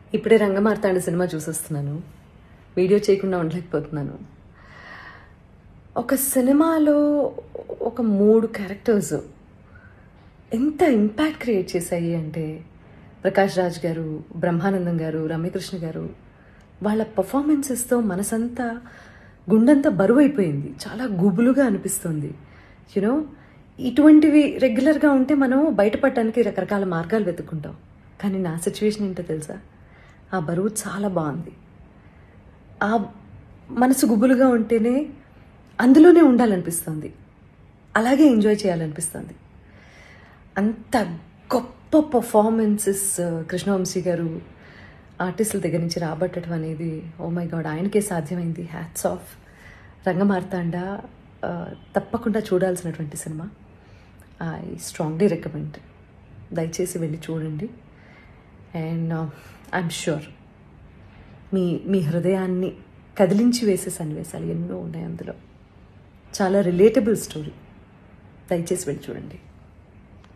ఇప్పుడే Rangamarthanda cinema చూసొస్తున్నాను video చేయకుండా ఉండలేకపోతున్నాను ఒక సినిమాలో ఒక మూడు క్యారెక్టర్స్ ఎంత ఇంపాక్ట్ క్రియేట్ చేశాయి అంటే ప్రకాష్ రాజ్ గారు బ్రహ్మానందం గారు రమ్యకృష్ణ గారు వాళ్ళ పర్ఫార్మెన్సెస్తో మనసంతా గుండెంతా బరువైపోయింది చాలా గుబులుగా అనిపిస్తుంది యునో ఇటువంటివి రెగ్యులర్గా ఉంటే మనం బయటపడటానికి రకరకాల మార్గాలు వెతుక్కుంటాం కానీ నా సిచ్యువేషన్ ఏంటో తెలుసా ఆ బరువు చాలా బాగుంది ఆ మనసు గుబులుగా ఉంటేనే అందులోనే ఉండాలనిపిస్తుంది అలాగే ఎంజాయ్ చేయాలనిపిస్తుంది అంత గొప్ప పర్ఫార్మెన్సెస్ కృష్ణవంశీ గారు ఆర్టిస్టుల దగ్గర నుంచి రాబట్టడం అనేది ఓ మై గాడ్ ఆయనకే సాధ్యమైంది హ్యాట్స్ ఆఫ్ రంగమార్తాండ ఆ, తప్పకుండా చూడాల్సినటువంటి సినిమా ఐ స్ట్రాంగ్లీ రికమెండ్ దయచేసి వెళ్ళి చూడండి అండ్ ఐఎమ్ షూర్ మీ మీ హృదయాన్ని కదిలించి వేసే సన్నివేశాలు ఎన్నో ఉన్నాయి అందులో చాలా రిలేటబుల్ స్టోరీ దయచేసి వెళ్ళి చూడండి